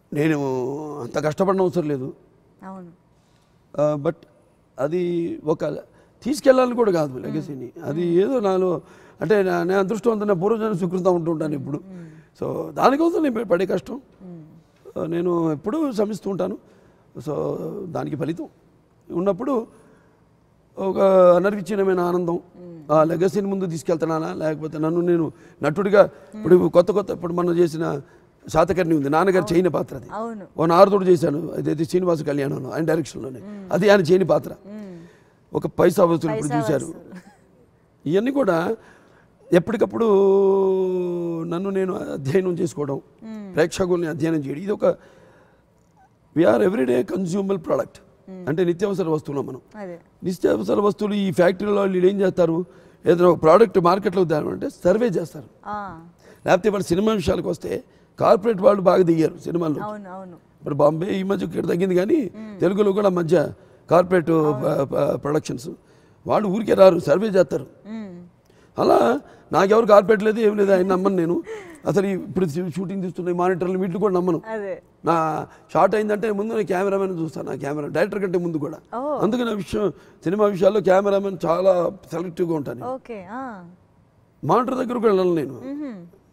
నేను అంత కష్టపడిన అవసరం లేదు అవును బట్ అది ఒక తీసుకెళ్ళాలని కూడా కాదు లెగసీని అది ఏదో నాలో అంటే నా- నేను అదృష్టవంతమైన పూర్వజన సుకృతం ఉంటుంటాను ఇప్పుడు సో దానికోసం నేను పడే కష్టం ఆ, నేను ఎప్పుడూ శ్రమిస్తూ ఉంటాను సో దానికి ఫలితం ఉన్నప్పుడు ఒక అనర్విచ్ఛిన్నమైన ఆనందం ఆ లెగసీని ముందు తీసుకెళ్తున్నానా లేకపోతే నన్ను నేను నటుడిగా ఇప్పుడు కొత్త కొత్త ఇప్పుడు మనం చేసిన శాతకర్ణి ఉంది నాన్నగారు చేయని పాత్ర అది అవును ఓ నారదుడు చేశాను అదైతే శ్రీనివాస కళ్యాణంలో ఆయన డైరెక్షన్లోనే అది ఆయన చేయని పాత్ర ఒక పైసా వసూలు ఇప్పుడు పైసా చూశారు వసూలు. ఇవన్నీ కూడా ఎప్పటికప్పుడు నన్ను నేను అధ్యయనం చేసుకోవడం ప్రేక్షకుల్ని అధ్యయనం చేయడం ఇది ఒక వీఆర్ ఎవ్రీడే కన్జ్యూమబుల్ ప్రోడక్ట్ అంటే నిత్యావసర వస్తువులు మనం అదే నిత్యావసర వస్తువులు ఈ ఫ్యాక్టరీలో వీళ్ళు ఏం చేస్తారు ఏదైనా ఒక ప్రోడక్ట్ మార్కెట్లో అంటే సర్వే చేస్తారు ఆ, లేకపోతే వాళ్ళు సినిమా విషయాలకు వస్తే కార్పొరేట్ వాళ్ళు బాగా దిగారు సినిమాల్లో అవును అవును ఇప్పుడు బాంబే ఈ మధ్య ఇక్కడ తగ్గింది కానీ తెలుగులో కూడా మధ్య కార్పొరేట్ ప్రొడక్షన్స్ వాళ్ళు ఊరికే రారు సర్వే చేస్తారు మ్మ్. అలా నాకెవరు కార్పొరేట్ లేదు ఏం లేదు ఆయన నమ్మను నేను అసలు ఈ ఇప్పుడు షూటింగ్ తీస్తున్న ఈ మానిటర్లు వీటిని కూడా నమ్మను అదే నా షార్ట్ అయిందంటే ముందు నేను కెమెరామెన్ చూస్తాను నా కెమెరా డైరెక్టర్ కంటే ముందు కూడా ఓ. అందుకే నా విషయం సినిమా విషయాల్లో కెమెరామెన్ చాలా సెలెక్టివ్గా ఉంటాను ఓకే ఆ. మానిటర్ దగ్గర కూడా వెళ్ళను నేను మ్హూ.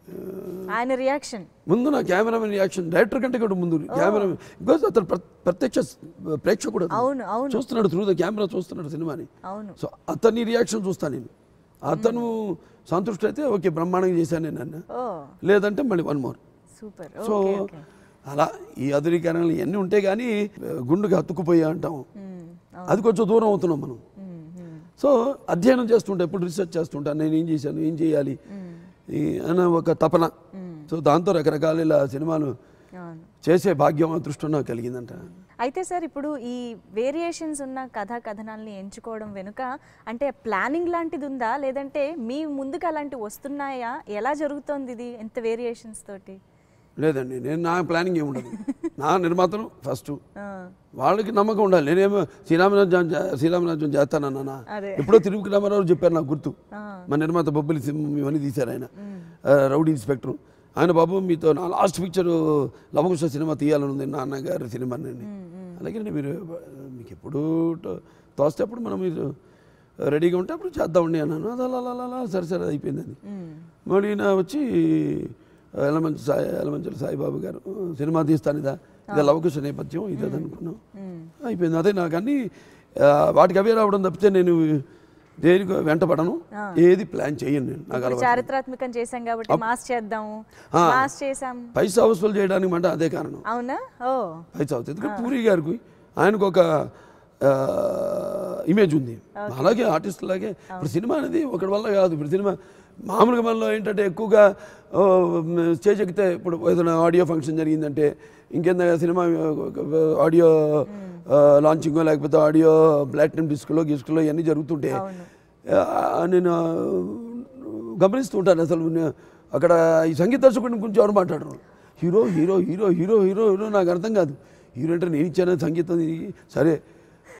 ఆయన రియాక్షన్ ముందు నా కెమెరామెన్ రియాక్షన్ డైరెక్టర్ కంటే కూడా ముందు కెమెరామెన్ బికాస్ అతను ప్ర- ప్రత్యక్ష ప్రేక్షకుడు అతను. అవును అవును చూస్తున్నాడు త్రూ ద కెమెరా చూస్తున్నాడు సినిమాని అవును సో అతని రియాక్షన్ చూస్తాను నేను అతను సంతృష్టి అయితే ఓకే బ్రహ్మాండంగా చేశాను నేను అన్న ఓ లేదంటే మళ్ళీ one more super so okay okay అలా ఈ అధురీకరణలు ఇవన్నీ ఉంటే కానీ గుండెకి హత్తుకుపోయా అంటాం మ్మ్. అది కొంచెం దూరం అవుతున్నాం మనం మ్మ్. మ్మ్. సో అధ్యయనం చేస్తుంటా ఎప్పుడు రీసెర్చ్ చేస్తుంటాను నేను ఏం చేశాను ఏం చేయాలి ఈ అన్న ఒక తపన సో దాంతో రకరకాల ఇలా సినిమాలు అవును చేసే భాగ్యం అదృష్టం నాకు కలిగిందంట అయితే సార్ ఇప్పుడు ఈ వేరియేషన్స్ ఉన్న కథా కథనాల్ని ఎంచుకోవడం వెనుక అంటే ప్లానింగ్ లాంటిది ఉందా లేదంటే మీ ముందుకు అలాంటివి వస్తున్నాయా ఎలా జరుగుతోంది ఇది ఎంత వేరియేషన్స్ తోటి లేదండి నేను నా ప్లానింగ్ ఏమి ఉండదు నా నిర్మాతలు ఫస్ట్ ఆ, వాళ్ళకి నమ్మకం ఉండాలి నేనేమో శ్రీరామరాజ్యం చే- శ్రీరామరాజ్యం చేస్తానన్నా అదే. ఎప్పుడో తిరుపతి రామారావు చెప్పారు నాకు గుర్తు ఆ. మా నిర్మాత బొబ్బిలి సింహం ఇవన్నీ తీశారు ఆయన ఆ, రౌడీ ఇన్స్పెక్టర్ ఆయన బాబు మీతో నా లాస్ట్ పిక్చర్ లవకుశ సినిమా తీయాలని ఉంది నాన్నగారి సినిమా నేను అలాగే మీరు మీకు ఎప్పుడు ట- తోస్తే అప్పుడు మనం మీరు రెడీగా ఉంటే అప్పుడు చేద్దామండి అన్నాను అది అలా అలా అలా అలా సరే సరే అయిపోయింది అది మ్మ్. మళ్ళీ ఈయన వచ్చి ఎలమంచి సాయి ఎలమంచల సాయిబాబు గారు సినిమా తీస్తాను ఇదా ఇది లవకుశ నేపథ్యం ఇది అది అనుకున్నాం అయిపోయింది అదే నాకు అన్ని ఆ, వాటికి అవే రావడం తప్పితే నేను దేనికి వెంటపడను ఏది ప్లాన్ చేయను నేను నాకు ఇప్పుడు అలవాటు చారిత్రాత్మకం చేశాం కాబట్టి మాస్ చేద్దాము ఆ. మాస్ చేసాం పైసా వసూలు చేయడానికి మాట అదే కారణం అవునా ఓ పైసా అవుతుంది ఎందుకంటే పూరి గారికి ఆయనకు ఒక ఇమేజ్ ఉంది అలాగే ఆర్టిస్ట్ లాగే ఇప్పుడు సినిమా అనేది ఒకటి వల్ల కాదు ఇప్పుడు సినిమా మామూలుగా మనలో ఏంటంటే ఎక్కువగా ఓ, మ్, స్టేజ్ ఎక్కితే ఇప్పుడు ఏదైనా ఆడియో ఫంక్షన్ జరిగిందంటే ఇంకేంద సినిమా ఆడియో లాంచింగ్ లేకపోతే ఆడియో ప్లాటినం డిస్క్లో గిస్క్లో ఇవన్నీ జరుగుతుంటే అవును. ఆ, నేను ఆ, గమనిస్తూ ఉంటాను అసలు నే- అక్కడ ఈ సంగీత దర్శకుడిని గురించి ఎవరు మాట్లాడరు hero hero hero hero hero hero నాకు అర్థం కాదు హీరో అంటే నేను ఇచ్చాను సంగీతం ఇది. సరే